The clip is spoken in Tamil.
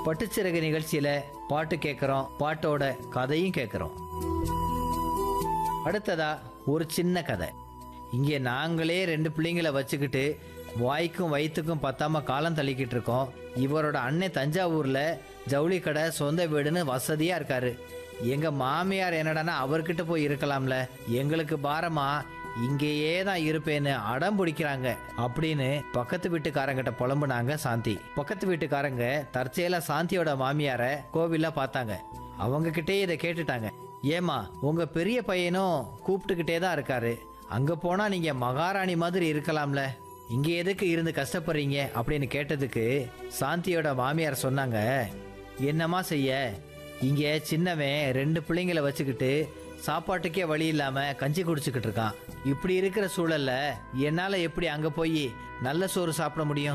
பட்டுச்சிறகு நிகழ்ச்சியில பாட்டு கேட்குறோம் பாட்டோட கதையும் கேட்குறோம் அடுத்ததா ஒரு சின்ன கதை இங்கே நாங்களே ரெண்டு பிள்ளைங்களை வச்சுக்கிட்டு வாய்க்கும் வயிற்றுக்கும் பத்தாம காலம் தள்ளிக்கிட்டு இருக்கோம் இவரோட அண்ணன் தஞ்சாவூர்ல ஜவுளி கடை சொந்த வீடுன்னு வசதியா இருக்காரு எங்க மாமியார் என்னடான்னா அவர்கிட்ட போய் இருக்கலாம்ல எங்களுக்கு பாரமா இங்கேயே தான் இருப்பேன்னு அடம் பிடிக்கிறாங்க அப்படின்னு பக்கத்து வீட்டுக்காரங்கிட்ட புலம்புனாங்க சாந்தி பக்கத்து வீட்டுக்காரங்க தற்செயலா சாந்தியோட மாமியார கோவில்ல பார்த்தாங்க அவங்க கிட்டே இதை கேட்டுட்டாங்க ஏமா உங்க பெரிய பையனும் கூப்பிட்டுக்கிட்டே தான் இருக்காரு அங்க போனா நீங்க மகாராணி மாதிரி இருக்கலாம்ல இங்க எதுக்கு இருந்து கஷ்டப்படுறீங்க அப்படின்னு கேட்டதுக்கு சாந்தியோட மாமியார் சொன்னாங்க என்னம்மா செய்ய இங்க சின்னவன் ரெண்டு பிள்ளைங்களை வச்சுக்கிட்டு சாப்பாட்டுக்கே வழி இல்லாம கஞ்சி குடிச்சுக்கிட்டு இருக்கான் இப்படி இருக்கிற சூழல்ல என்னால எப்படி அங்க போய் நல்ல சோறு சாப்பிட முடியும்